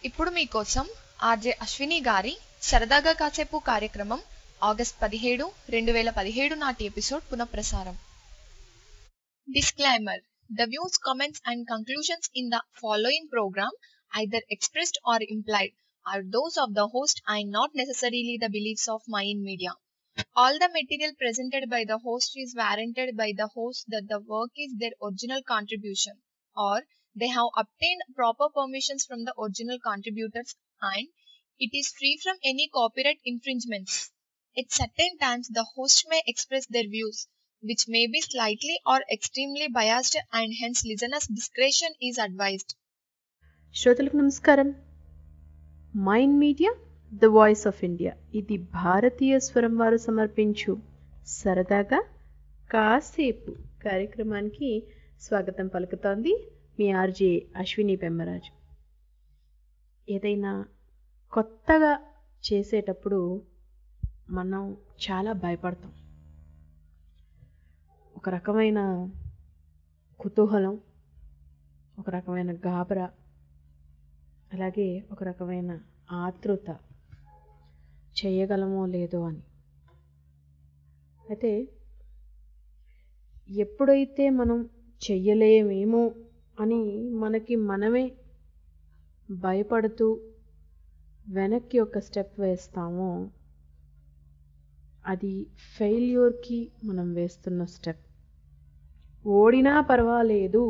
ఇప్పుడు మీకోసం ఆర్జే అశ్విని గారి సరదాగా కాసేపు కార్యక్రమం ఆగస్ట్ పదిహేడు రెండు వేల పదిహేడు నాటి ఎపిసోడ్ పునఃప్రసారం disclaimer the views comments and conclusions in the following programme either expressed or implied are those of the host and not necessarily the beliefs of Mayan Media. All the material presented by the host is warranted by the host that the work is their original contribution or they have obtained proper permissions from the original contributors and it is free from any copyright infringements. At certain times, the host may express their views, which may be slightly or extremely biased, and hence listeners' discretion is advised. శ్రోతలకు నమస్కారం Mind Media the voice of India ఇది భారతీయ స్వరం వారు సమర్పించు సరదాగా కాసేపు కార్యక్రమానికి స్వాగతం పలుకుతోంది మీ ఆర్జే అశ్విని పెమ్మరాజు ఏదైనా కొత్తగా చేసేటప్పుడు మనం చాలా భయపడతాం ఒక రకమైన కుతూహలం ఒక రకమైన గాబరా అలాగే ఒక రకమైన ఆతృత చేయగలమో లేదో అని అయితే ఎప్పుడైతే మనం చెయ్యలేమేమో అని మనకి మనమే భయపడుతూ వెనక్కి ఒక స్టెప్ వేస్తామో అది ఫెయిల్యూర్కి మనం వేస్తున్న స్టెప్ ఓడినా పర్వాలేదు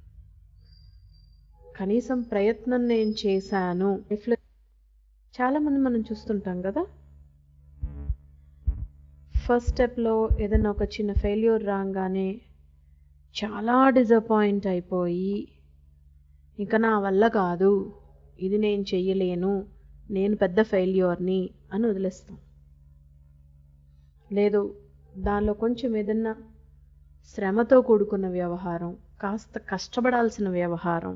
కనీసం ప్రయత్నం నేను చేశాను లైఫ్లో చాలామంది మనం చూస్తుంటాం కదా ఫస్ట్ స్టెప్లో ఏదైనా ఒక చిన్న ఫెయిల్యూర్ రాగానే చాలా డిసప్పాయింట్ అయిపోయి ఇంకా నా వల్ల కాదు ఇది నేను చెయ్యలేను నేను పెద్ద ఫెయిల్యూర్ని అని వదిలేస్తాం లేదు దానిలో కొంచెం ఏదన్నా శ్రమతో కూడుకున్న వ్యవహారం కాస్త కష్టపడాల్సిన వ్యవహారం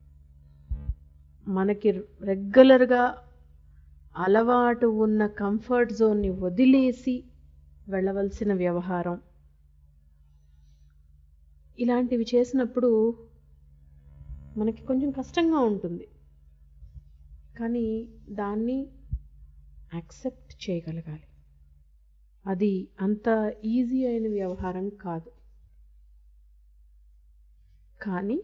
మనకి రెగ్యులర్గా అలవాటు ఉన్న కంఫర్ట్ జోన్ని వదిలేసి వెళ్ళవలసిన వ్యవహారం ఇలాంటివి చేసినప్పుడు మనకి కొంచెం కష్టంగా ఉంటుంది కానీ దాన్ని యాక్సెప్ట్ చేయగలగాలి అది అంత ఈజీ అయిన వ్యవహారం కాదు కానీ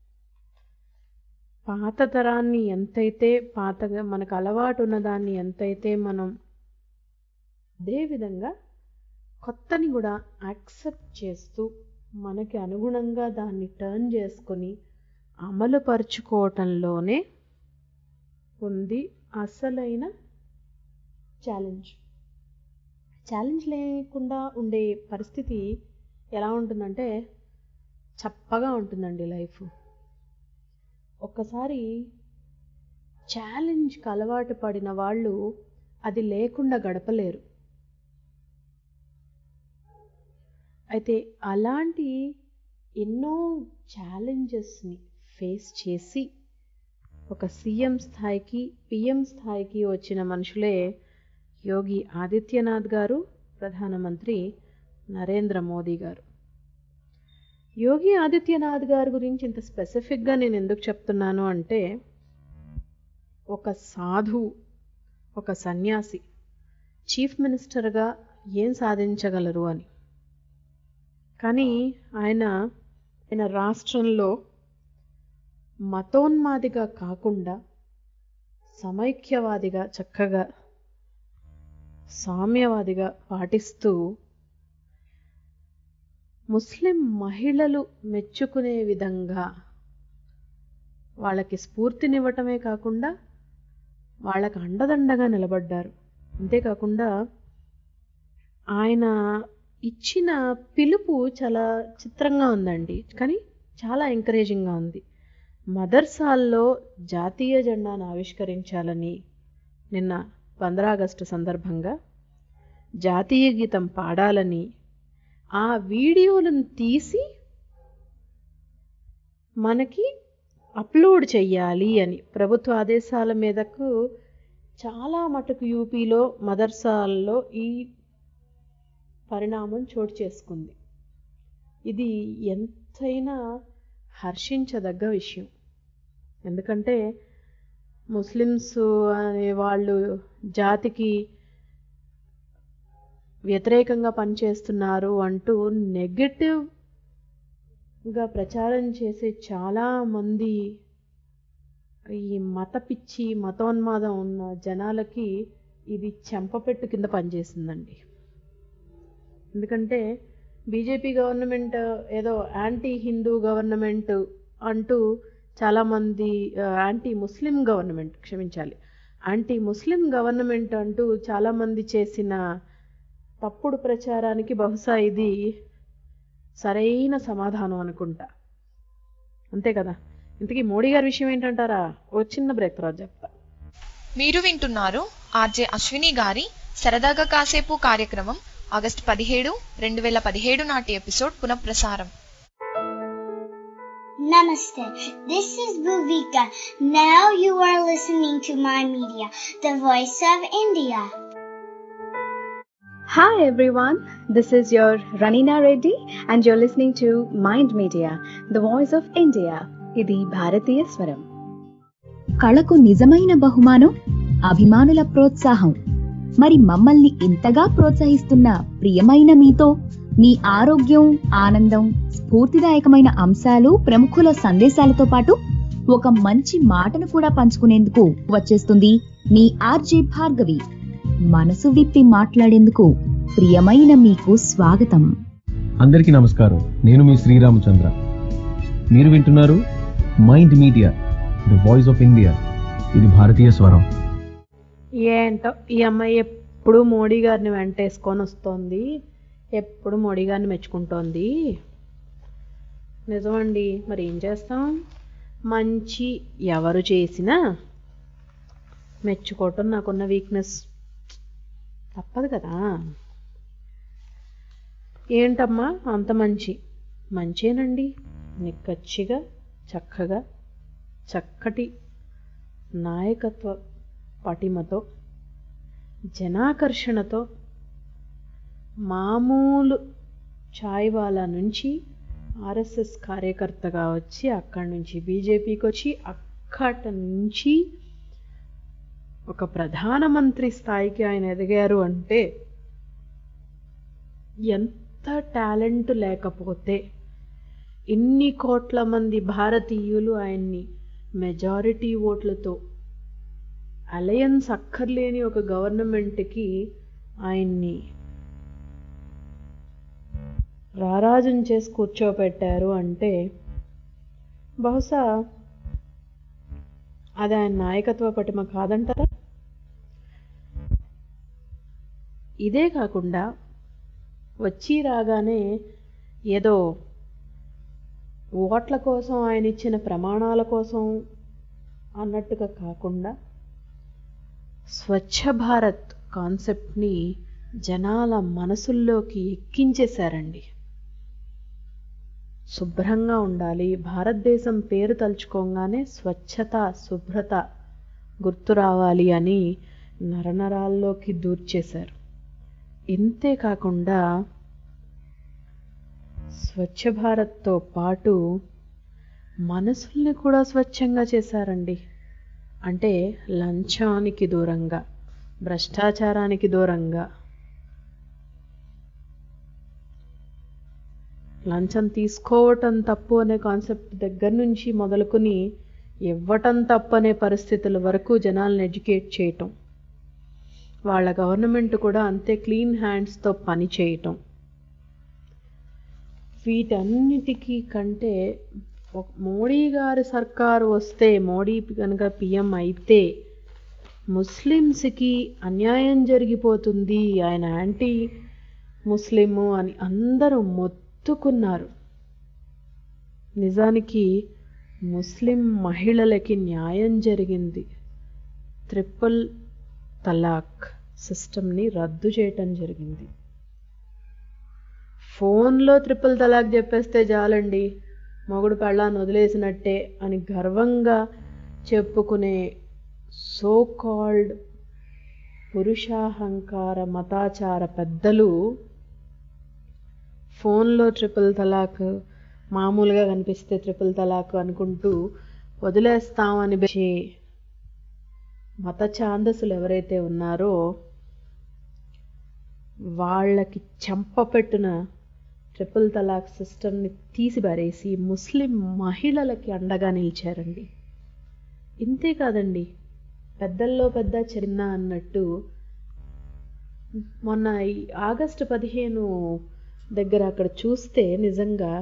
పాత తరాన్ని ఎంతైతే పాతగా మనకు అలవాటు ఉన్నదాన్ని ఎంతైతే మనం అదేవిధంగా కొత్తని కూడా యాక్సెప్ట్ చేస్తూ మనకి అనుగుణంగా దాన్ని టర్న్ చేసుకొని అమలు పరుచుకోవటంలోనే ఉంది అసలైన ఛాలెంజ్ ఛాలెంజ్ లేకుండా ఉండే పరిస్థితి ఎలా ఉంటుందంటే చప్పగా ఉంటుందండి లైఫ్ ఒక్కసారి ఛాలెంజ్కి అలవాటు పడిన వాళ్ళు అది లేకుండా గడపలేరు అయితే అలాంటి ఎన్నో ఛాలెంజెస్ని ఫేస్ చేసి ఒక సీఎం స్థాయికి పిఎం స్థాయికి వచ్చిన మనుషులే యోగి ఆదిత్యనాథ్ గారు ప్రధానమంత్రి నరేంద్ర మోదీ గారు యోగి ఆదిత్యనాథ్ గారి గురించి ఇంత స్పెసిఫిక్గా నేను ఎందుకు చెప్తున్నాను అంటే ఒక సాధువు ఒక సన్యాసి చీఫ్ మినిస్టర్గా ఏం సాధించగలరు అని కానీ ఆయన ఆయన రాష్ట్రంలో మతోన్మాదిగా కాకుండా సమైక్యవాదిగా చక్కగా సామ్యవాదిగా పాటిస్తూ ముస్లిం మహిళలు మెచ్చుకునే విధంగా వాళ్ళకి స్ఫూర్తినివ్వటమే కాకుండా వాళ్ళకి అండదండగా నిలబడ్డారు అంతేకాకుండా ఆయన ఇచ్చిన పిలుపు చాలా చిత్రంగా ఉందండి కానీ చాలా ఎంకరేజింగ్గా ఉంది మదర్సాల్లో జాతీయ జెండాను ఆవిష్కరించాలని నిన్న పంద్రా ఆగస్టు సందర్భంగా జాతీయ గీతం పాడాలని ఆ వీడియోలను తీసి మనకి అప్లోడ్ చెయ్యాలి అని ప్రభుత్వ ఆదేశాల మీదకు చాలా మటుకు యూపీలో మదర్సాల్లో ఈ పరిణామం చోటు చేసుకుంది ఇది ఎంతైనా హర్షించదగ్గ విషయం ఎందుకంటే ముస్లిమ్స్ అనే వాళ్ళు జాతికి వ్యతిరేకంగా పనిచేస్తున్నారు అంటూ నెగటివ్గా ప్రచారం చేసే చాలామంది ఈ మత పిచ్చి మతోన్మాదం ఉన్న జనాలకి ఇది చెంపపెట్టు కింద పనిచేసిందండి ఎందుకంటే బీజేపీ గవర్నమెంట్ ఏదో యాంటీ హిందూ గవర్నమెంట్ అంటూ చాలామంది యాంటీ ముస్లిం గవర్నమెంట్ క్షమించాలి యాంటీ ముస్లిం గవర్నమెంట్ అంటూ చాలామంది చేసిన తప్పుడు ప్రచారానికి బహుశా ఇది సరైన సమాధానం అనుకుంటా అంతే కదా ఇంతకీ మోడీ గారి విషయం ఏంటంటారా ఓ చిన్న బ్రేక్ తర్వాత చెప్తా మీరు వింటున్నారు ఆర్జే అశ్విని గారి సరదాగా కాసేపు కార్యక్రమం ఆగస్టు పదిహేడు రెండు వేల పదిహేడు నాటి ఎపిసోడ్ పునఃప్రసారం Namaste. This is Bhuvika. Now you are listening to my media, the voice of India. Hi everyone, this is your Ranina Reddy and you're listening to Mind Media, the voice of India. ఇది భారతీయ స్వరం కళకు నిజమైన బహుమానం అభిమానుల ప్రోత్సాహం మరి మమ్మల్ని ఇంతగా ప్రోత్సహిస్తున్న ప్రియమైన మీతో మీ ఆరోగ్యం ఆనందం స్ఫూర్తిదాయకమైన అంశాలు ప్రముఖుల సందేశాలతో పాటు ఒక మంచి మాటను కూడా పంచుకునేందుకు వచ్చేస్తుంది మీ ఆర్జే భార్గవి మనసు విప్పి మాట్లాడేందుకు ప్రియమైన మీకు స్వాగతం అందరికీ నమస్కారం నేను మీ శ్రీరామచంద్ర మీరు వింటున్నారు Mind Media the voice of India ఇది భారతీయ స్వరం ఏంటో ఈ అమ్మాయి ఎప్పుడు మోడీ గారిని వెంటేసుకొని వస్తోంది ఎప్పుడు మోడీ గారిని మెచ్చుకుంటోంది నిజమండి మరి ఏం చేస్తాం మంచి ఎవరు చేసినా మెచ్చుకోవటం నాకున్న వీక్నెస్ తప్పదు కదా ఏంటమ్మా అంత మంచి మంచేనండి నిక్కచ్చిగా చక్కగా చక్కటి నాయకత్వ పటిమతో జనాకర్షణతో మామూలు ఛాయ్వాలా నుంచి ఆర్ఎస్ఎస్ కార్యకర్తగా వచ్చి అక్కడి నుంచి బీజేపీకి వచ్చి అక్కడి నుంచి ఒక ప్రధానమంత్రి స్థాయికి ఆయన ఎదిగారు అంటే ఎంత టాలెంట్ లేకపోతే ఇన్ని కోట్ల మంది భారతీయులు ఆయన్ని మెజారిటీ ఓట్లతో అలయన్స్ అక్కర్లేని ఒక గవర్నమెంట్కి ఆయన్ని రారాజం చేసి కూర్చోపెట్టారు అంటే బహుశా అది ఆయన నాయకత్వ పటిమ కాదంటారా ఇదే కాకుండా వచ్చి రాగానే ఏదో ఓట్ల కోసం ఆయన ఇచ్చిన ప్రమాణాల కోసం అన్నట్టుగా కాకుండా స్వచ్ఛ భారత్ కాన్సెప్ట్ని జనాల మనసుల్లోకి ఎక్కించేశారండి శుభ్రంగా ఉండాలి భారతదేశం పేరు తలుచుకోగానే స్వచ్ఛత శుభ్రత గుర్తు రావాలి అని నరనరాల్లోకి దూర్చేశారు ఇంతే కాకుండా స్వచ్ఛ భారత్తో పాటు మనసుల్ని కూడా స్వచ్ఛంగా చేశారండి అంటే లంచానికి దూరంగా భ్రష్టాచారానికి దూరంగా లంచం తీసుకోవటం తప్పు అనే కాన్సెప్ట్ దగ్గర నుంచి మొదలుకొని ఇవ్వటం తప్పు అనే పరిస్థితుల వరకు జనాలను ఎడ్యుకేట్ చేయటం వాళ్ళ గవర్నమెంట్ కూడా అంతే క్లీన్ హ్యాండ్స్తో పని చేయటం వీటన్నిటికీ కంటే ఒక- మోడీ గారి సర్కారు వస్తే మోడీ కనుక పిఎం అయితే ముస్లిమ్స్కి అన్యాయం జరిగిపోతుంది ఆయన యాంటీ ముస్లిము అని అందరూ మొత్తుకున్నారు నిజానికి ముస్లిం మహిళలకి న్యాయం జరిగింది ట్రిపుల్ తలాక్ సిస్టమ్ని రద్దు చేయటం జరిగింది ఫోన్లో ట్రిపుల్ తలాక్ చెప్పేస్తే చాలండి మొగుడు పెళ్ళాన్ని వదిలేసినట్టే అని గర్వంగా చెప్పుకునే సో కాల్డ్ పురుషాహంకార మతాచార పెద్దలు ఫోన్లో ట్రిపుల్ తలాక్ మామూలుగా కనిపిస్తే ట్రిపుల్ తలాక్ అనుకుంటూ వదిలేస్తామని బె- మత ఛాందసులు ఎవరైతే ఉన్నారో వాళ్ళకి చెంపపెట్టిన ట్రిపుల్ తలాక్ సిస్టమ్ని తీసిపారేసి ముస్లిం మహిళలకి అండగా నిలిచారండి ఇంతే కాదండి పెద్దల్లో పెద్ద చిన్న అన్నట్టు మొన్న ఈ ఆగస్టు పదిహేను దగ్గర అక్కడ చూస్తే నిజంగా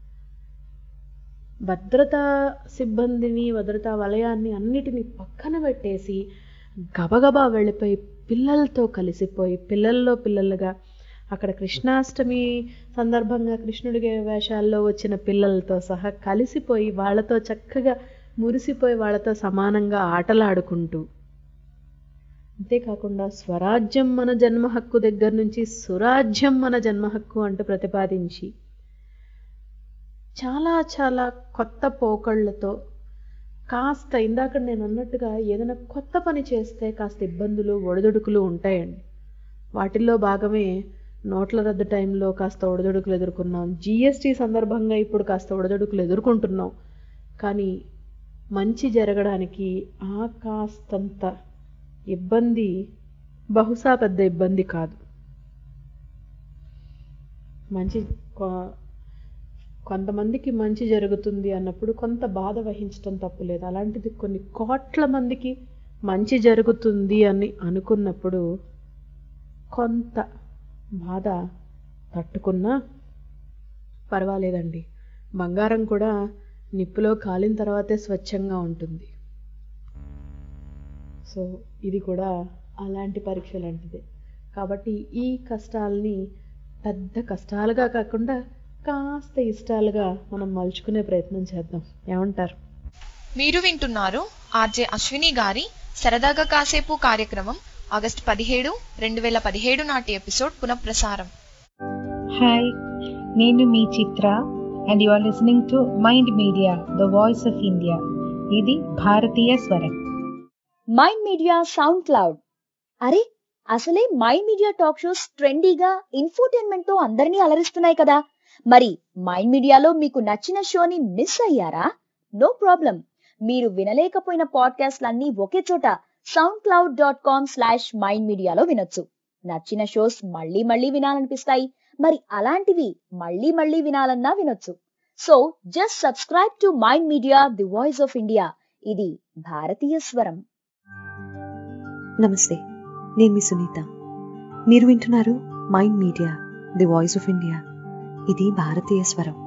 భద్రతా సిబ్బందిని భద్రతా వలయాన్ని అన్నిటినీ పక్కన పెట్టేసి గబగబా వెళ్ళిపోయి పిల్లలతో కలిసిపోయి పిల్లల్లో పిల్లలుగా అక్కడ కృష్ణాష్టమి సందర్భంగా కృష్ణుడి వేషాల్లో వచ్చిన పిల్లలతో సహా కలిసిపోయి వాళ్ళతో చక్కగా మురిసిపోయి వాళ్ళతో సమానంగా ఆటలాడుకుంటూ అంతేకాకుండా స్వరాజ్యం మన జన్మ హక్కు దగ్గర నుంచి సురాజ్యం మన జన్మ హక్కు అంటూ ప్రతిపాదించి చాలా చాలా కొత్త పోకళ్ళతో కాస్త ఇందాక నేను అన్నట్టుగా ఏదైనా కొత్త పని చేస్తే కాస్త ఇబ్బందులు ఒడిదుడుకులు ఉంటాయండి వాటిల్లో భాగమే నోట్ల రద్దు టైంలో కాస్త ఒడిదుడుకులు ఎదుర్కొన్నాం జిఎస్టీ సందర్భంగా ఇప్పుడు కాస్త ఒడిదుడుకులు ఎదుర్కొంటున్నాం కానీ మంచి జరగడానికి ఆ కాస్తంత ఇబ్బంది బహుశా పెద్ద ఇబ్బంది కాదు మంచి కొ- కొంతమందికి మంచి జరుగుతుంది అన్నప్పుడు కొంత బాధ వహించడం తప్పులేదు అలాంటిది కొన్ని కోట్ల మందికి మంచి జరుగుతుంది అని అనుకున్నప్పుడు కొంత బాధ తట్టుకున్నా పర్వాలేదండి బంగారం కూడా నిప్పులో కాలిన తర్వాతే స్వచ్ఛంగా ఉంటుంది సో ఇది కూడా అలాంటి పరీక్ష లాంటిదే కాబట్టి ఈ కష్టాలని పెద్ద కష్టాలుగా కాకుండా కాస్త ఇష్టాలుగా మనం మలుచుకునే ప్రయత్నం చేద్దాం ఏమంటారు మీరు వింటున్నారు ఆర్జే అశ్విని గారి సరదాగా కాసేపు కార్యక్రమం ఆగస్టు పదిహేడు రెండు వేల పదిహేడు నాటి ఎపిసోడ్ పునఃప్రసారం హాయ్ నేను మీ Chitra and you are listening to Mind Media the voice of India ఇది భారతీయ స్వరం మైండ్ మీడియా సౌండ్ క్లౌడ్ అరే అసలే మైండ్ మీడియా టాక్ షోస్ ట్రెండీగా ఇన్ఫోటైన్మెంట్ తో అందరినీ అలరిస్తున్నాయి కదా మరి మైండ్ మీడియాలో మీకు నచ్చిన షోని మిస్ అయ్యారా నో ప్రాబ్లం మీరు వినలేకపోయిన పాడ్కాస్ట్లన్నీ ఒకే చోట SoundCloud dot com slash mind మీడియాలో వినొచ్చు నచ్చిన షోస్ మళ్ళీ మళ్ళీ వినాలనిపిస్తాయి మరి అలాంటివి మళ్ళీ మళ్ళీ వినాలన్నా వినొచ్చు so just subscribe to Mind Media the voice of India ఇది భారతీయ స్వరం నమస్తే నేను మీ సునీత మీరు వింటున్నారు Mind Media the voice of India ఇది భారతీయ స్వరం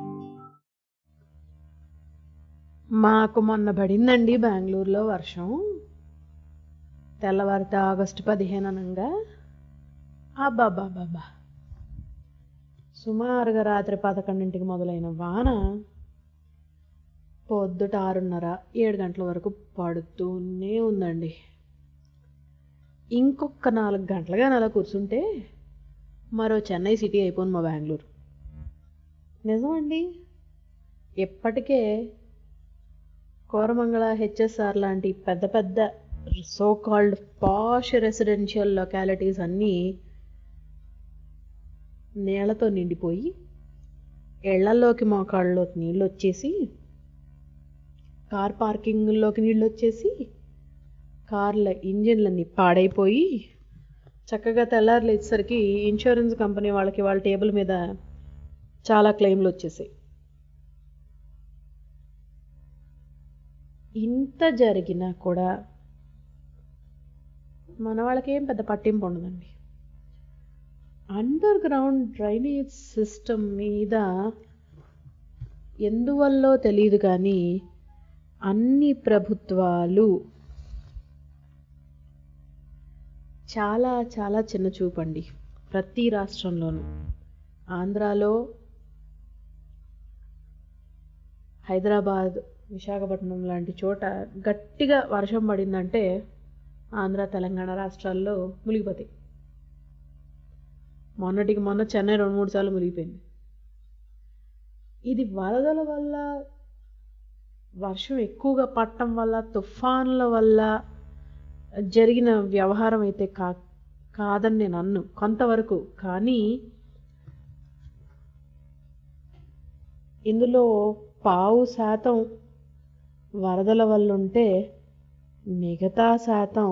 మాకు మొన్న పడిందండి బెంగళూరులో వర్షం తెల్లవారితే ఆగస్టు పదిహేను అనగా అబ్బాబాబాబా సుమారుగా రాత్రి పదకొండింటికి మొదలైన వాన పొద్దుట ఆరున్నర ఏడు గంటల వరకు పడుతూనే ఉందండి ఇంకొక నాలుగు గంటలుగా అలా కూర్చుంటే మరో చెన్నై సిటీ అయిపోయింది మా బెంగళూరు నిజమండి ఎప్పటికే కోరమంగళ హెచ్ఎస్ఆర్ లాంటి పెద్ద పెద్ద so called posh residential localities అన్నీ నీళ్లతో నిండిపోయి ఇళ్లలోకి మోకాళ్ళలోకి నీళ్ళు వచ్చేసి కార్ పార్కింగ్లోకి నీళ్ళు వచ్చేసి కార్ల ఇంజిన్లన్నీ పాడైపోయి చక్కగా తెల్లారులు వచ్చేసరికి ఇన్సూరెన్స్ కంపెనీ వాళ్ళకి వాళ్ళ టేబుల్ మీద చాలా క్లెయిమ్లు వచ్చేసాయి ఇంత జరిగినా కూడా మన వాళ్ళకి ఏం పెద్ద పట్టింపు ఉండదండి అండర్ గ్రౌండ్ డ్రైనేజ్ సిస్టమ్ మీద ఎందువల్లో తెలియదు కానీ అన్ని ప్రభుత్వాలు చాలా చాలా చిన్న చూపండి ప్రతి రాష్ట్రంలోనూ ఆంధ్రాలో హైదరాబాద్ విశాఖపట్నం లాంటి చోట గట్టిగా వర్షం పడిందంటే ఆంధ్ర తెలంగాణ రాష్ట్రాల్లో మునిగిపోతాయి మొన్నటికి మొన్న చెన్నై రెండు మూడు సార్లు మునిగిపోయింది ఇది వరదల వల్ల వర్షం ఎక్కువగా పట్టడం వల్ల తుఫాన్ల వల్ల జరిగిన వ్యవహారం అయితే కా కాదని నేను అన్ను కొంతవరకు కానీ ఇందులో పావు శాతం వరదల వల్ల ఉంటే మిగతా శాతం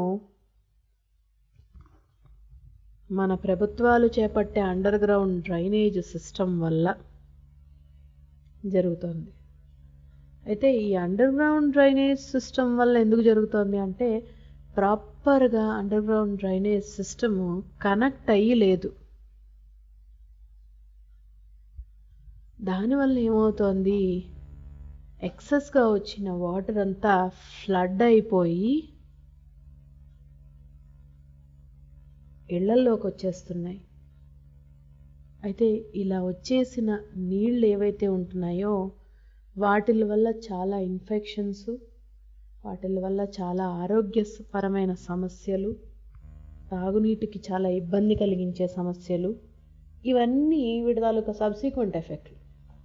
మన ప్రభుత్వాలు చేపట్టే అండర్ గ్రౌండ్ డ్రైనేజ్ సిస్టమ్ వల్ల జరుగుతుంది అయితే ఈ అండర్ గ్రౌండ్ డ్రైనేజ్ సిస్టమ్ వల్ల ఎందుకు జరుగుతుంది అంటే ప్రాపర్గా underground drainage system connect అయ్యి లేదు దానివల్ల ఏమవుతోంది ఎక్సెస్గా వచ్చిన వాటర్ అంతా ఫ్లడ్ అయిపోయి ఇళ్లల్లోకి వచ్చేస్తున్నాయి అయితే ఇలా వచ్చేసిన నీళ్ళు ఏవైతే ఉంటున్నాయో వాటి వల్ల చాలా ఇన్ఫెక్షన్స్ వాటి వల్ల చాలా ఆరోగ్యపరమైన సమస్యలు తాగునీటికి చాలా ఇబ్బంది కలిగించే సమస్యలు ఇవన్నీ వీటి తాలూకా సబ్సిక్వెంట్ ఎఫెక్ట్లు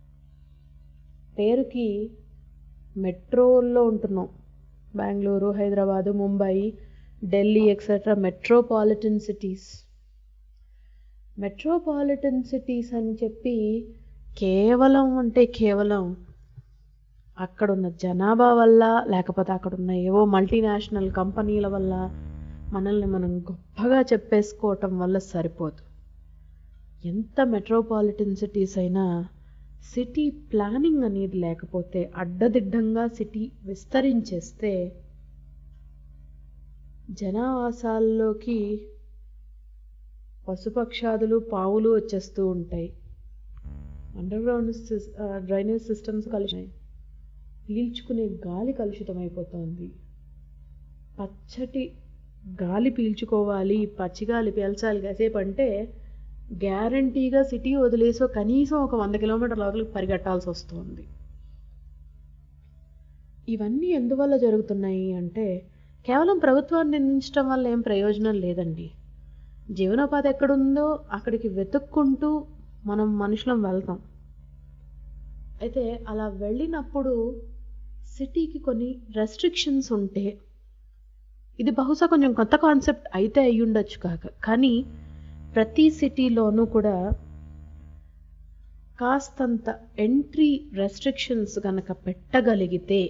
పేరుకి మెట్రోల్లో ఉంటున్నాం Bengaluru Hyderabad Mumbai Delhi etcetera metropolitan cities metropolitan cities అని చెప్పి కేవలం అంటే కేవలం అక్కడున్న జనాభా వల్ల లేకపోతే అక్కడున్న ఏవో మల్టీనేషనల్ కంపెనీల వల్ల మనల్ని మనం గొప్పగా చెప్పేసుకోవటం వల్ల సరిపోదు ఎంత మెట్రోపాలిటన్ సిటీస్ అయినా సిటీ ప్లానింగ్ అనేది లేకపోతే అడ్డదిడ్డంగా సిటీ విస్తరించేస్తే జనావాసాల్లోకి పశుపక్షాదులు పావులు వచ్చేస్తూ ఉంటాయి అండర్ గ్రౌండ్ డ్రైనేజ్ సిస్టమ్స్ కలిసి పీల్చుకునే గాలి కలుషితమైపోతుంది పచ్చటి గాలి పీల్చుకోవాలి పచ్చి గాలి పీల్చాలి కాసేపు అంటే గ్యారంటీగా సిటీ వదిలేసో కనీసం ఒక వంద కిలోమీటర్ల లోపలికి పరిగెట్టాల్సి వస్తుంది ఇవన్నీ ఎందువల్ల జరుగుతున్నాయి అంటే కేవలం ప్రభుత్వాన్ని నిందించడం వల్ల ఏం ప్రయోజనం లేదండి జీవనోపాధి ఎక్కడుందో అక్కడికి వెతుక్కుంటూ మనం మనుషులం వెళ్తాం అయితే అలా వెళ్ళినప్పుడు సిటీకి కొన్ని రెస్ట్రిక్షన్స్ ఉంటే ఇది బహుశా కొంచెం కొత్త కాన్సెప్ట్ అయితే అయి ఉండొచ్చు కాక కానీ ప్రతి సిటీలోనూ కూడా కాస్తంత ఎంట్రీ రెస్ట్రిక్షన్స్ కనుక పెట్టగలిగితే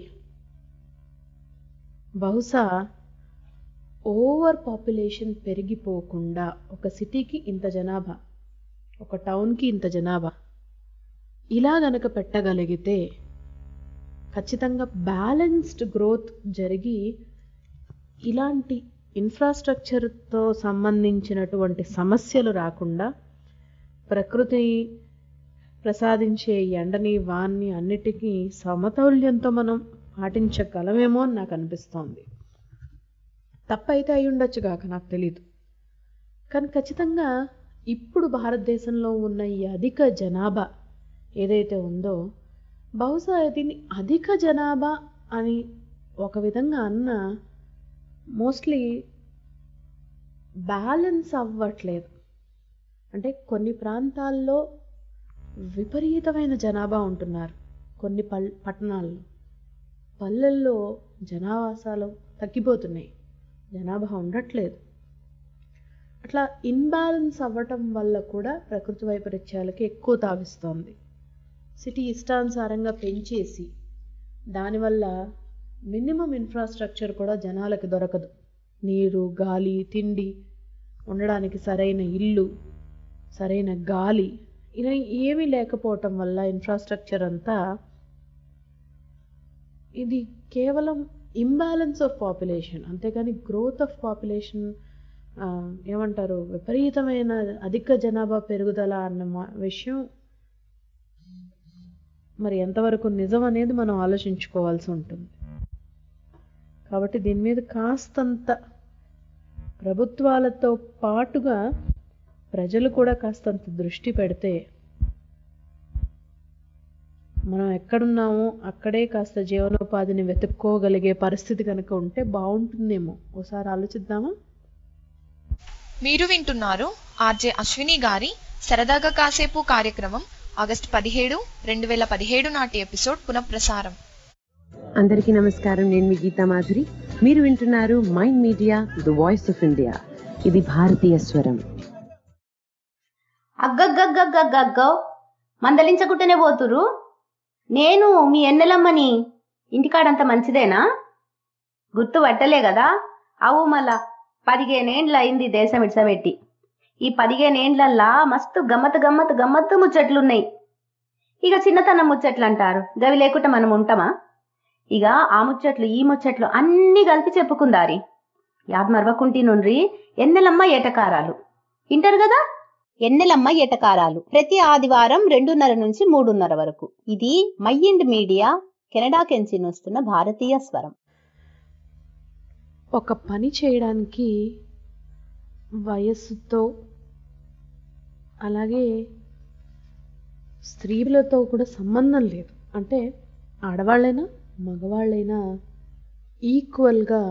బహుశా ఓవర్ పాపులేషన్ పెరిగిపోకుండా ఒక సిటీకి ఇంత జనాభా ఒక టౌన్కి ఇంత జనాభా ఇలా గనక పెట్టగలిగితే ఖచ్చితంగా బ్యాలెన్స్డ్ గ్రోత్ జరిగి ఇలాంటి ఇన్ఫ్రాస్ట్రక్చర్తో సంబంధించినటువంటి సమస్యలు రాకుండా ప్రకృతి ప్రసాదించే ఎండని వాన్ని అన్నిటికీ సమతౌల్యంతో మనం పాటించగలమేమో అని నాకు అనిపిస్తోంది తప్పైతే అయి ఉండొచ్చు కాక నాకు తెలీదు కానీ ఖచ్చితంగా ఇప్పుడు భారతదేశంలో ఉన్న ఈ అధిక జనాభా ఏదైతే ఉందో బహుశా దీన్ని అధిక జనాభా అని ఒక విధంగా అన్న మోస్ట్లీ బ్యాలెన్స్ అవ్వట్లేదు అంటే కొన్ని ప్రాంతాల్లో విపరీతమైన జనాభా ఉంటున్నారు కొన్ని పల్ పట్టణాల్లో పల్లెల్లో జనావాసాలు తగ్గిపోతున్నాయి జనాభా ఉండట్లేదు అట్లా ఇన్బ్యాలెన్స్ అవ్వటం వల్ల కూడా ప్రకృతి వైపరీత్యాలకి ఎక్కువ తావిస్తోంది సిటీ ఇష్టానుసారంగా పెంచేసి దానివల్ల మినిమం ఇన్ఫ్రాస్ట్రక్చర్ కూడా జనాలకు దొరకదు నీరు గాలి తిండి ఉండడానికి సరైన ఇల్లు సరైన గాలి ఇలా ఏమీ లేకపోవటం వల్ల ఇన్ఫ్రాస్ట్రక్చర్ అంతా ఇది కేవలం ఇంబ్యాలెన్స్ ఆఫ్ పాపులేషన్ అంతేగాని గ్రోత్ ఆఫ్ పాపులేషన్ ఏమంటారు విపరీతమైన అధిక జనాభా పెరుగుదల అన్న మా- విషయం మరి ఎంతవరకు నిజం అనేది మనం ఆలోచించుకోవాల్సి ఉంటుంది కాబట్టి దీని మీద కాస్తంత ప్రభుత్వాలతో పాటుగా ప్రజలు కూడా కాస్తంత దృష్టి పెడితే మనం ఎక్కడున్నామో అక్కడే కాస్త జీవనోపాధిని వెతుక్కోగలిగే పరిస్థితి కనుక ఉంటే బాగుంటుందేమో ఒకసారి ఆలోచిద్దామా మీరు వింటున్నారు ఆర్జే అశ్విని గారి సరదాగా కాసేపు కార్యక్రమం ఆగస్టు పదిహేడు రెండు వేల పదిహేడు నాటి ఎపిసోడ్ పునఃప్రసారం అందరికీ నమస్కారం నేను మీ గీతా మాధురి మీరు వింటున్నారు Mind Media the voice of India ఇది భారతీయ స్వరం అగ్గగ్గగ్గగ్గగ్గో మందలించకుంటేనే పోతురు నేను మీ ఎన్నెలమ్మని ఇంటికాడంత మంచిదేనా గుర్తు పట్టలే కదా అవు మళ్ళా పదిహేనేండ్లు అయింది దేశం ఇడ్సబెట్టి ఈ పదిహేనేండ్లల్లా మస్తు గమ్మత్ గమ్మత్ గమ్మత్తు ముచ్చట్లున్నాయి ఇక చిన్నతనం ముచ్చట్లు అంటారు గవి లేకుండా మనం ఉంటామా ఇక ఆ ముచ్చట్లు ఈ ముచ్చట్లు అన్ని కలిపి చెప్పుకుందారి యాద్ మరవకుంటి నుండ్రి ఎన్నెలమ్మ ఏటకారాలు వింటారు కదా ఎన్నెలమ్మ ఏటకారాలు ప్రతి ఆదివారం రెండున్నర నుంచి మూడున్నర వరకు ఇది మైండ్ మీడియా కెనడా కెంచి వస్తున్న భారతీయ స్వరం ఒక పని చేయడానికి వయస్సుతో అలాగే స్త్రీలతో కూడా సంబంధం లేదు అంటే ఆడవాళ్ళైనా మగవాళ్ళైనా ఈక్వల్గా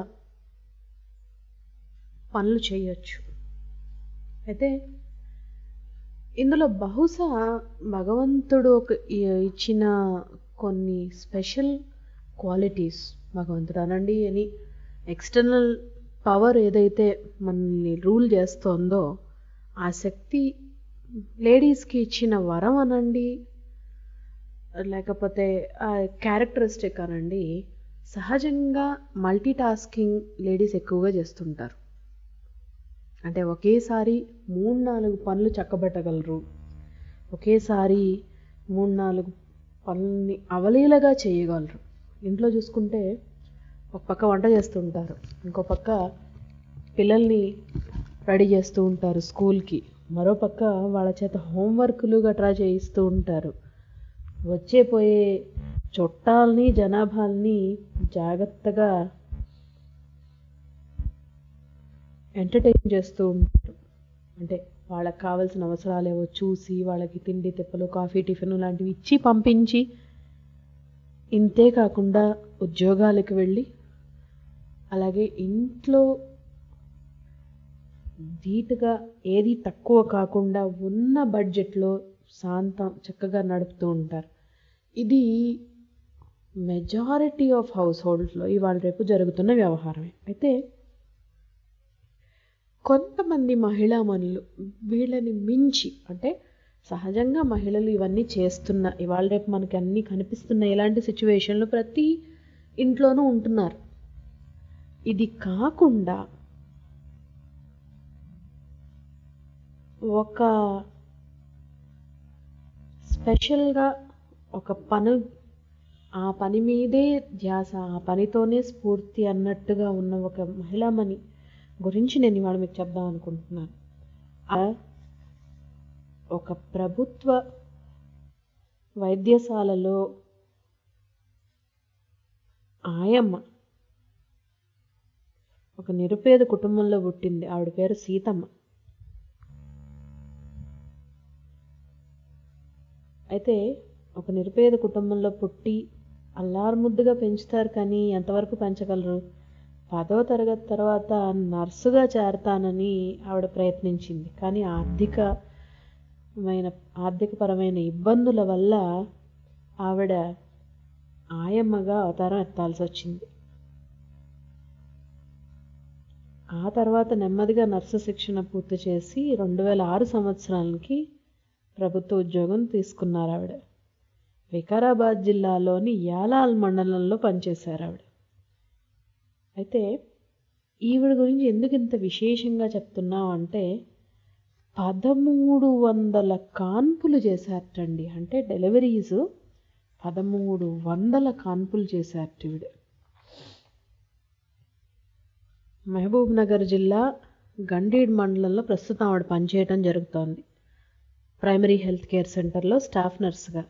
పనులు చేయొచ్చు అయితే ఇందులో బహుశా భగవంతుడు ఒక ఇ- ఇచ్చిన కొన్ని స్పెషల్ క్వాలిటీస్ భగవంతుడు అనండి అని ఎక్స్టర్నల్ పవర్ ఏదైతే మనల్ని రూల్ చేస్తోందో ఆ శక్తి లేడీస్కి ఇచ్చిన వరం అనండి లేకపోతే ఆ క్యారెక్టరిస్టిక్ అనండి సహజంగా మల్టీ టాస్కింగ్ లేడీస్ ఎక్కువగా చేస్తుంటారు అంటే ఒకేసారి మూడు నాలుగు పనులు చక్కబెట్టగలరు ఒకేసారి మూడు నాలుగు పనుల్ని అవలీలగా చేయగలరు ఇంట్లో చూసుకుంటే ఒక పక్క వంట చేస్తుంటారు ఇంకో పక్క పిల్లల్ని రెడీ చేస్తూ ఉంటారు స్కూల్కి మరో పక్క వాళ్ళ చేత హోంవర్క్లు గట్రా చేయిస్తూ ఉంటారు వచ్చే పోయే చుట్టాలని జనాభాల్ని జాగ్రత్తగా ఎంటర్టైన్ చేస్తూ ఉంటారు అంటే వాళ్ళకి కావాల్సిన అవసరాలేవో చూసి వాళ్ళకి తిండి తిప్పలు కాఫీ టిఫిన్ లాంటివి ఇచ్చి పంపించి ఇంతే కాకుండా ఉద్యోగాలకు వెళ్ళి అలాగే ఇంట్లో ధీటుగా ఏది తక్కువ కాకుండా ఉన్న బడ్జెట్లో శాంతం చక్కగా నడుపుతూ ఉంటారు ఇది మెజారిటీ ఆఫ్ హౌస్ హోల్డ్స్లో ఇవాళ రేపు జరుగుతున్న వ్యవహారమే అయితే కొంతమంది మహిళామణులు వీళ్ళని మించి అంటే సహజంగా మహిళలు ఇవన్నీ చేస్తున్న ఇవాళ రేపు మనకి అన్నీ కనిపిస్తున్న ఇలాంటి సిచ్యువేషన్లు ప్రతి ఇంట్లోనూ ఉంటున్నారు ఇది కాకుండా ఒక స్పెషల్గా ఒక పని ఆ పని మీదే ధ్యాస ఆ పనితోనే స్ఫూర్తి అన్నట్టుగా ఉన్న ఒక మహిళామణి గురించి నేను ఇవాళ మీకు చెప్దాం అనుకుంటున్నాను ఆ ఒక ప్రభుత్వ వైద్యశాలలో ఆయమ్మ ఒక నిరుపేద కుటుంబంలో పుట్టింది ఆవిడ పేరు సీతమ్మ అయితే ఒక నిరుపేద కుటుంబంలో పుట్టి అల్లారుముద్దుగా పెంచుతారు కానీ ఎంతవరకు పెంచగలరు పదో తరగతి తర్వాత నర్సుగా చేరతానని ఆవిడ ప్రయత్నించింది కానీ ఆర్థికమైన ఆర్థికపరమైన ఇబ్బందుల వల్ల ఆవిడ ఆయమ్మగా అవతారం ఎత్తాల్సి వచ్చింది ఆ తర్వాత నెమ్మదిగా నర్సు శిక్షణ పూర్తి చేసి రెండు వేల ఆరు సంవత్సరానికి ప్రభుత్వ ఉద్యోగం తీసుకున్నారు ఆవిడ వికారాబాద్ జిల్లాలోని యాలాల్ మండలంలో పనిచేశారు ఆవిడ అయితే ఈవిడ గురించి ఎందుకు ఇంత విశేషంగా చెప్తున్నాం అంటే పదమూడు వందల కాన్పులు చేశారటండి అంటే డెలివరీస్ పదమూడు వందల కాన్పులు చేశారట ఈవిడ మహబూబ్ నగర్ జిల్లా గండీడ్ మండలంలో ప్రస్తుతం ఆవిడ పనిచేయడం జరుగుతోంది ప్రైమరీ హెల్త్ కేర్ సెంటర్లో స్టాఫ్ నర్సుగా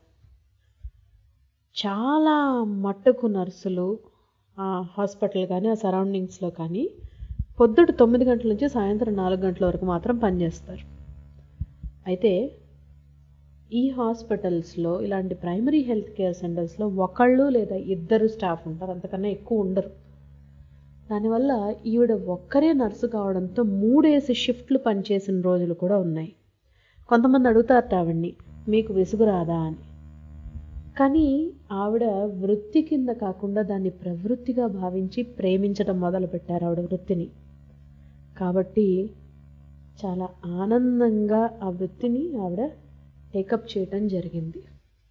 చాలా మట్టుకు నర్సులు ఆ హాస్పిటల్ కానీ ఆ సరౌండింగ్స్లో కానీ పొద్దుట తొమ్మిది గంటల నుంచి సాయంత్రం నాలుగు గంటల వరకు మాత్రం పనిచేస్తారు అయితే ఈ హాస్పిటల్స్లో ఇలాంటి ప్రైమరీ హెల్త్ కేర్ సెంటర్స్లో ఒకళ్ళు లేదా ఇద్దరు స్టాఫ్ ఉంటారు అంతకన్నా ఎక్కువ ఉండరు దానివల్ల ఈవిడ ఒక్కరే నర్సు కావడంతో మూడేసి షిఫ్ట్లు పనిచేసిన రోజులు కూడా ఉన్నాయి కొంతమంది అడుగుతారట ఆవిడ్ని మీకు విసుగు రాదా అని కానీ ఆవిడ వృత్తి కింద కాకుండా దాన్ని ప్రవృత్తిగా భావించి ప్రేమించడం మొదలుపెట్టారు ఆవిడ వృత్తిని కాబట్టి చాలా ఆనందంగా ఆ వృత్తిని ఆవిడ టేకప్ చేయటం జరిగింది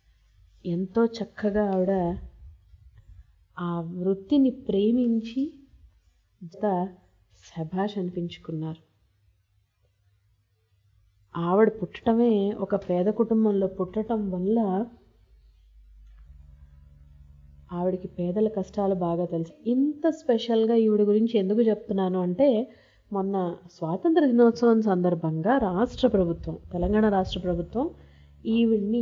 ఎంతో చక్కగా ఆవిడ ఆ వృత్తిని ప్రేమించి అంతా శభాష్ అనిపించుకున్నారు ఆవిడ పుట్టడమే ఒక పేద కుటుంబంలో పుట్టడం వల్ల ఆవిడకి పేదల కష్టాలు బాగా తెలుసు ఇంత స్పెషల్గా ఈవిడ గురించి ఎందుకు చెప్తున్నాను అంటే మొన్న స్వాతంత్ర దినోత్సవం సందర్భంగా రాష్ట్ర ప్రభుత్వం తెలంగాణ రాష్ట్ర ప్రభుత్వం ఈవిడ్ని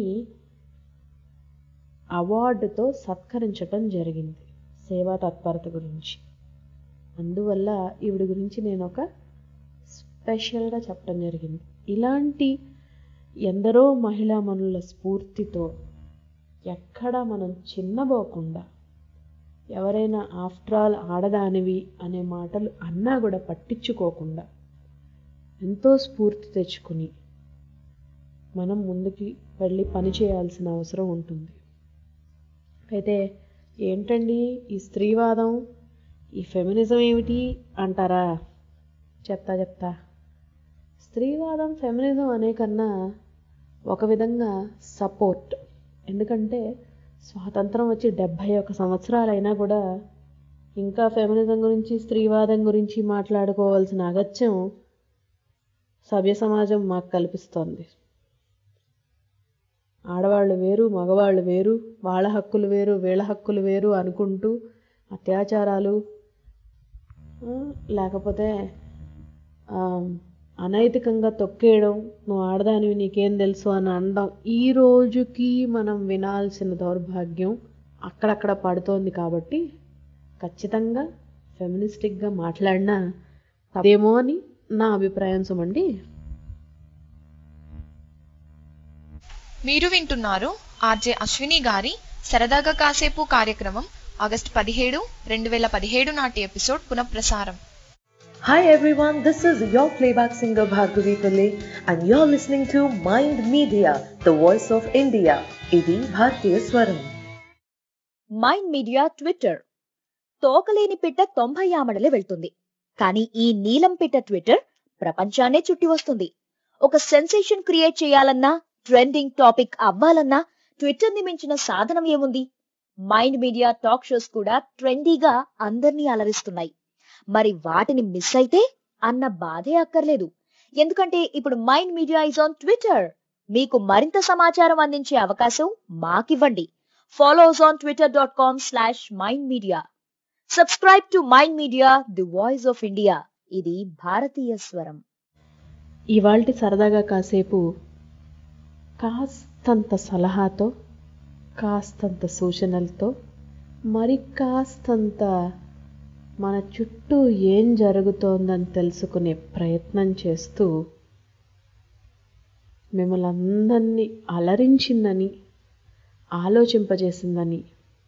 అవార్డుతో సత్కరించటం జరిగింది సేవా తత్పరత గురించి అందువల్ల ఈవిడ గురించి నేను ఒక స్పెషల్గా చెప్పడం జరిగింది ఇలాంటి ఎందరో మహిళా మనుల స్ఫూర్తితో ఎక్కడా మనం చిన్నబోకుండా ఎవరైనా ఆఫ్టర్ ఆల్ ఆడదానివి అనే మాటలు అన్నా కూడా పట్టించుకోకుండా ఎంతో స్ఫూర్తి తెచ్చుకుని మనం ముందుకి వెళ్ళి పని చేయాల్సిన అవసరం ఉంటుంది అయితే ఏంటండి ఈ స్త్రీవాదం ఈ ఫెమినిజం ఏమిటి అంటారా చెప్తా చెప్తా స్త్రీవాదం ఫెమినిజం అనే కన్నా ఒక విధంగా సపోర్ట్ ఎందుకంటే స్వాతంత్రం వచ్చి డెబ్భై ఒక సంవత్సరాలైనా కూడా ఇంకా ఫెమినిజం గురించి స్త్రీవాదం గురించి మాట్లాడుకోవాల్సిన అగత్యం సభ్య సమాజం మాకు కల్పిస్తోంది ఆడవాళ్ళు వేరు మగవాళ్ళు వేరు వాళ్ళ హక్కులు వేరు వీళ్ళ హక్కులు వేరు అనుకుంటూ అత్యాచారాలు లేకపోతే అనైతికంగా తొక్కేయడం నువ్వు ఆడదానివి నీకేం తెలుసు అని అనడం ఈ రోజుకి మనం వినాల్సిన దౌర్భాగ్యం అక్కడక్కడ పడుతోంది కాబట్టి ఖచ్చితంగా ఫెమినిస్టిక్గా మాట్లాడినా అదేమో అని నా అభిప్రాయం సుమండి మీరు వింటున్నారు ఆర్జే అశ్విని గారి సరదాగా కాసేపు కార్యక్రమం ఆగస్టు పదిహేడు రెండు వేల పదిహేడు నాటి ఎపిసోడ్ పునఃప్రసారం Hi everyone, this is your playback singer Bhargavi Pillai and you're listening to Mind Media, the voice of India. ఇది భారతీయ స్వరం మైండ్ మీడియా ట్విట్టర్ తోకలేని పిట్ట తొంభై ఆమడలే వెళ్తుంది కానీ ఈ నీలం పిట్ట ట్విట్టర్ ప్రపంచాన్నే చుట్టి వస్తుంది ఒక సెన్సేషన్ క్రియేట్ చేయాలన్నా ట్రెండింగ్ టాపిక్ అవ్వాలన్నా ట్విట్టర్ ని మించిన సాధనం ఏముంది మైండ్ మీడియా టాక్ షోస్ కూడా ట్రెండీగా అందర్నీ అలరిస్తున్నాయి మరి వాటిని మిస్ అయితే అన్న బాధే అక్కర్లేదు ఎందుకంటే ఇప్పుడు Mind Media is on Twitter మీకు మరింత సమాచారం అందించే అవకాశం మాకివ్వండి follows on Twitter dot com slash Mind Media subscribe to Mind Media the voice of India ఇది భారతీయ స్వరం ఇవాల్టి సరదాగా కాసేపు కాస్తంత సలహాతో కాస్తంత సూచనలతో మరి కాస్తంత మన చుట్టూ ఏం జరుగుతోందని తెలుసుకునే ప్రయత్నం చేస్తూ మిమ్మల్ని అందరినీ అలరించిందని ఆలోచింపజేసిందని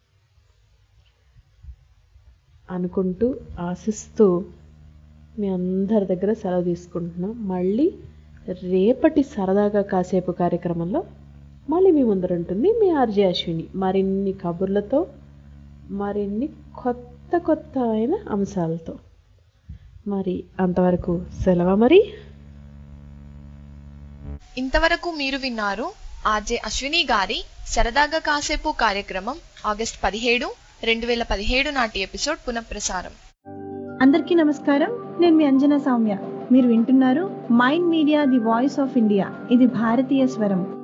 అనుకుంటూ ఆశిస్తూ మీ అందరి దగ్గర సెలవు తీసుకుంటున్నాం మళ్ళీ రేపటి సరదాగా కాసేపు కార్యక్రమంలో మళ్ళీ మీ ముందర ఉంటుంది మీ ఆర్జే అశ్విని మరిన్ని కబుర్లతో మరిన్ని కొత్త కొత్త అయిన అంశాలతో మరి అంతవరకు సెలవు మరి ఇంతవరకు మీరు విన్నారు ఆర్జే అశ్విని గారి సరదాగా కాసేపు కార్యక్రమం ఆగస్ట్ పదిహేడు రెండు వేల పదిహేడు నాటి ఎపిసోడ్ పునఃప్రసారం అందరికీ నమస్కారం నేను మీ అంజనా సౌమ్య మీరు వింటున్నారు Mind Media the voice of India ఇది భారతీయ స్వరం